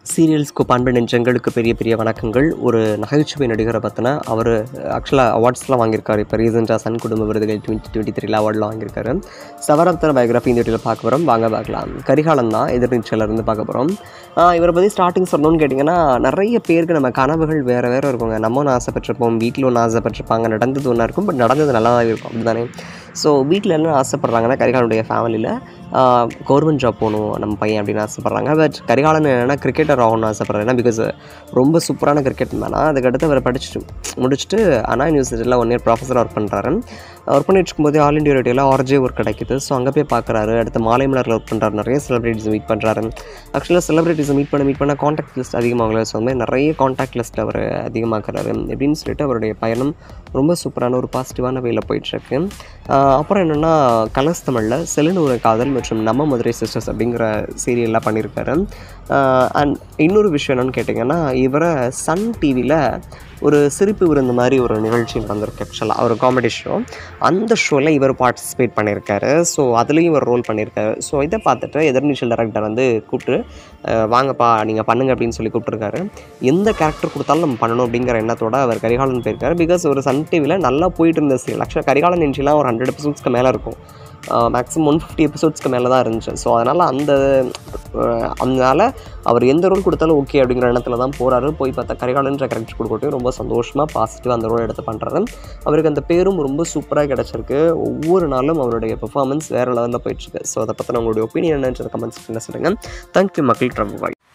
சீரியல்ஸ்க்கு பண்பு நெஞ்சங்களுக்கு பெரிய பெரிய வணக்கங்கள் ஒரு நகைச்சுவை நடிகரை பற்றின அவர் ஆக்சுவலாக அவார்ட்ஸ்லாம் வாங்கியிருக்காரு இப்போ ரீசெண்டாக சன் குடும்ப விருதுகள் டுவெண்ட்டி டுவெண்ட்டி த்ரீல அவார்ட்லாம் வாங்கியிருக்காரு சவரத்தன பயோகிராஃபி இந்த வீட்டில் பார்க்க போகிறோம் வாங்க பார்க்கலாம் கரிகாலன் தான் எதிர்நீச்சல இருந்து பார்க்க போகிறோம் இவரை பற்றி ஸ்டார்டிங் சொல்லணும்னு கேட்டிங்கன்னா நிறைய பேருக்கு நம்ம கனவுகள் வேறு வேறு இருக்குங்க நம்ம ஒன்று ஆசைப்பட்டிருப்போம் வீட்டில் ஒன்று ஆசைப்பட்டிருப்பாங்க நடந்தது ஒன்றா இருக்கும் பட் நடந்தது நல்லா இருக்கும் அப்படி தானே ஸோ வீட்டில் என்ன ஆசைப்பட்றாங்கன்னா கரிகாலனுடைய ஃபேமிலியில் கவர்மெண்ட் ஜாப் போகணும் நம்ம பையன் அப்படின்னு ஆசைப்பட்றாங்க பட் கரிகாலன் என்னென்னா கிரிக்கெட்டர் ஆகணும்னு ஆசைப்பட்றாரு ஏன்னா பிகாஸ் ரொம்ப சூப்பரான கிரிக்கெட் மேனா அதுக்கடுத்து அவர் படிச்சுட்டு முடிச்சுட்டு அண்ணா யூனிவர்சிட்டியில் ஒன் இயர் ப்ரொஃபஸர் ஒர்க் பண்ணுறாரு ஒர்க் பண்ணிட்டு இருக்கும்போது ஆல் இண்டியா ரேடியோவில் ஆர்ஜே ஒர்க் கிடைக்குது ஸோ அங்கே போய் பார்க்குறாரு அடுத்து மாலை மலரில் ஒர்க் பண்ணுறாரு நிறைய செலிபிரிட்டிஸ் மீட் பண்ணுறாரு ஆக்சுவலாக செலிபிரிட்டிஸ் மீட் பண்ண மீட் பண்ண காண்டாக்ட் லிஸ்ட் அதிகமாகல ஸோ அந்த மாதிரி நிறைய காண்டாக்ட் லிஸ்ட் அவர் அதிகமாக்குறாரு எப்படின்னு சொல்லிட்டு அவருடைய பயணம் ரொம்ப சூப்பரான ஒரு பாசிட்டிவான வேல போயிட்டுருக்கு அப்புறம் என்னென்னா கலர்ஸ் தமிழில் செலுநூறு காதல் மற்றும் நம்ம மதுரை சிஸ்டர்ஸ் அப்படிங்கிற சீரியல்லாம் பண்ணியிருக்காரு அண்ட் இன்னொரு விஷயம் என்னென்னு கேட்டிங்கன்னா இவரை சன் டிவியில் ஒரு சிரிப்பு விருந்து மாதிரி ஒரு நிகழ்ச்சி நடந்திருக்கு ஆக்சுவலாக ஒரு காமெடி ஷோ அந்த ஷோவில் இவர் பார்ட்டிசிபேட் பண்ணியிருக்காரு ஸோ அதுலேயும் இவர் ரோல் பண்ணியிருக்காரு ஸோ இதை பார்த்துட்டு எதிர்நீச்சல் டேரக்டர் வந்து கூப்பிட்டு அஹ், வாங்கப்பா நீங்கள் பண்ணுங்க அப்படின்னு சொல்லி கூப்பிட்டுருக்காரு எந்த கேரக்டர் கொடுத்தாலும் நம்ம பண்ணணும் அப்படிங்கிற எண்ணத்தோட அவர் கரிகாலன் போயிருக்காரு பிகாஸ் ஒரு சன் டிவியில் நல்லா போயிட்டு இருந்த சீரியல் ஆக்சுவலாக கரிகாலன் நிகழ்ச்சிலாம் ஒரு ஹண்ட்ரட் எபிசோட்ஸ்க்கு மேலே இருக்கும் மேக்ஸிமம் ஒன் ஃபிஃப்டி எபிசோட்ஸ்க்கு மேலே தான் இருந்துச்சு ஸோ அதனால் அந்த அஹ், அதனால அவர் எந்த ரோல் கொடுத்தாலும் ஓகே அப்படிங்கிற எண்ணத்தில் தான் போகிறாரு போய் பார்த்தா கரிகாலன்ற கேரக்டர் கொடுக்கட்டும் ரொம்ப சந்தோஷமாக பாசிட்டிவாக அந்த ரோல் எடுத்து பண்ணுறாரு அவருக்கு அந்த பேரும் ரொம்ப சூப்பராக கிடச்சிருக்கு ஒவ்வொரு நாளும் அவருடைய பெர்ஃபார்மன்ஸ் வேறு லெவலில் போயிட்டுருக்கு ஸோ அதை பற்றின உங்களுடைய ஒப்பீனியன் என்னன்றது கமெண்ட்ஸ் சொல்லுங்கள் தேங்க்யூ மக்கள் ட்ரம்ப் பாய்